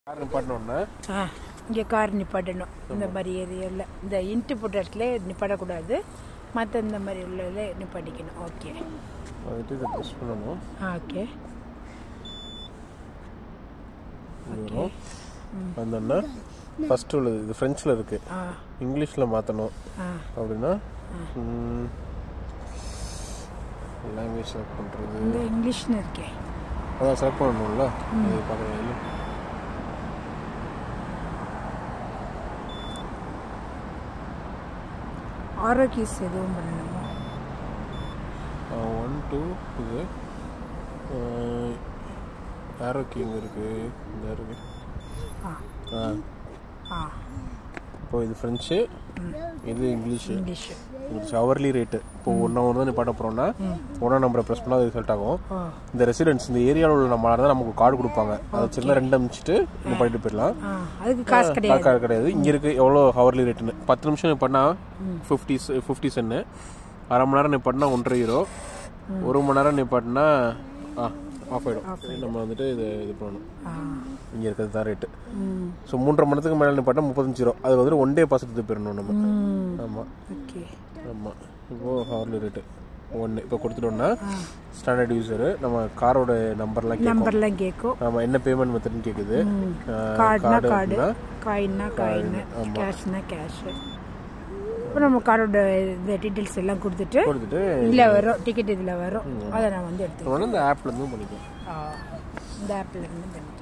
car நிப்பாட்டணும்னா ஆ இங்கே car நிப்பாட்டணும் இந்த மாதிரி ஏரியாவில் இந்த இன்ட்டு போட்ட இடத்துல நிப்பாட்டக்கூடாது மற்ற இந்த மாதிரி உள்ள நிப்பாட்டிக்கணும் ஓகே வந்துட்டு இதை ப்ரெஸ் பண்ணணும் ஆ ஓகே இது வரும் வந்தோன்னா ஃபஸ்ட்டு உள்ளது இது ஃப்ரெஞ்சில் இருக்குது ஆ இங்கிலீஷில் மாற்றணும் ஆ அப்படின்னா லாங்குவேஜ் செலக்ட் பண்ணுறது இந்த இங்கிலீஷ்னு இருக்கே அதான் செலக்ட் பண்ணணும்ல அது பார்க்குறேன் ஆரோக்கியஸ் எதுவும் பண்ணணுமா ஒன் டூ இது ஆரோ கிங் இருக்குது இந்த இருக்கு ஆ ஆ ஆ இப்போ இது ஃப்ரெஞ்சு இது இங்கிலீஷு இங்கிலீஷு ஹவர்லி ரேட்டு இப்போ ஒன்றா ஒன்று தான் நிப்பாட்ட போகிறோம்னா ஒன்றா நம்பரை ப்ரெஸ் பண்ணால் அது ரிசல்ட் ஆகும் ஓ இந்த ரெசிடென்ஸ் இந்த ஏரியாவில் உள்ள நம்மளால தான் நமக்கு கார்டு கொடுப்பாங்க அதை சின்ன ரெண்டு அமிச்சிட்டு நிப்பாட்டிட்டு போயிடலாம் ஆ அதுக்கு காசு கிடையாது கார்டு கிடையாது இங்கே இருக்கு எவ்வளோ ஹவர்லி ரேட்டுன்னு பத்து நிமிஷம் நிப்பாட்டினா ஃபிஃப்டி ஃபிஃப்டி சென்னு அரை மணி நேரம் நிப்பாட்டினா ஒன்றரை ஹீரோ ஒரு மணி நேரம் நிப்பாட்டினா ஆ ஆஃப் ஆகிடும் நம்ம வந்துட்டு இது இது பண்ணணும் ஆ இங்கே இருக்கிறது தான் ரேட்டு ம் ஸோ மூன்றரை மணி நேரத்துக்கு மேலே நிப்பாட்டினா முப்பத்தஞ்சு ரூபா அது வந்துட்டு ஒன் டே பாஸ் எடுத்து போயிடணும் நம்ம ம் ஆமாம் ஓகே ஆமாம் இப்போ ஹவர்லி ரேட்டு ஒன்று இப்போ கொடுத்துட்டோம்னா ஸ்டாண்டர்ட் யூஸரு நம்ம காரோட நம்பர்லாம் கேட்கும் நம்பர்லாம் கேட்கும் நம்ம என்ன பேமெண்ட் மெத்தட்னு கேட்குது கார்டுனா கார்டு அப்படின்னா காயின்னா காயின் கேஷ்னா கேஷ் இப்போ நம்ம காரோட இந்த டீட்டெயில்ஸ் எல்லாம் கொடுத்துட்டு கொடுத்துட்டு இதில் வரும் டிக்கெட் இதில் வரும் அதை நான் வந்து எடுத்துக்கிறேன் உடனே இந்த ஆப்லேருந்தும் பண்ணிக்கலாம் ஆ, இந்த ஆப்பில் இருந்து பண்ணிக்கிறேன்